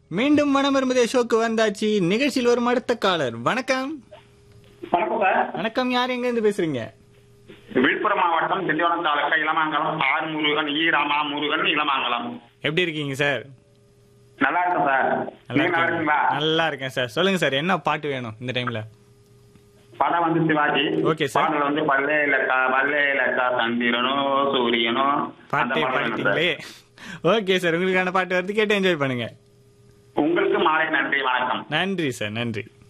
மீண்டும் மனம் விரும்புதே ஷோக்கு வந்தாச்சு நிகழ்ச்சியில் வரும் அடுத்த காலர் வணக்கம் வணக்கம் சார் வணக்கம் யார் எங்க இருந்து பேசுறீங்க விழுப்புரம் மாவட்டம் திண்டிவனம் தாலுக்கா இளமாங்கலம் ஆர் முருகன் ஈ ராமா முருகன் இளமாங்கலம் எப்படி இருக்கீங்க சார் நல்லா இருக்கும் சார் நல்லா நீங்க நல்லா இருக்கீங்க? இருக்கீங்களா நல்லா இருக்கேன் சார் சொல்லுங்க சார் என்ன பாட்டு வேணும் இந்த டைம்ல படம் வந்து சிவாஜி Okay, sir. பாடல் வந்து பல்லே இலக்கா பல்லே இலக்கா சந்திரனோ சூரியனோ அந்த பாட்டே பாடல் வேணும் சார். பாடிட்டீங்களே ஓகே சார் உங்களுக்கான பாட்டு வருது கேட்டு என்ஜாய் பண்ணுங்க உங்களுக்கு மாலை நன்றி வணக்கம் நன்றி சார் நன்றி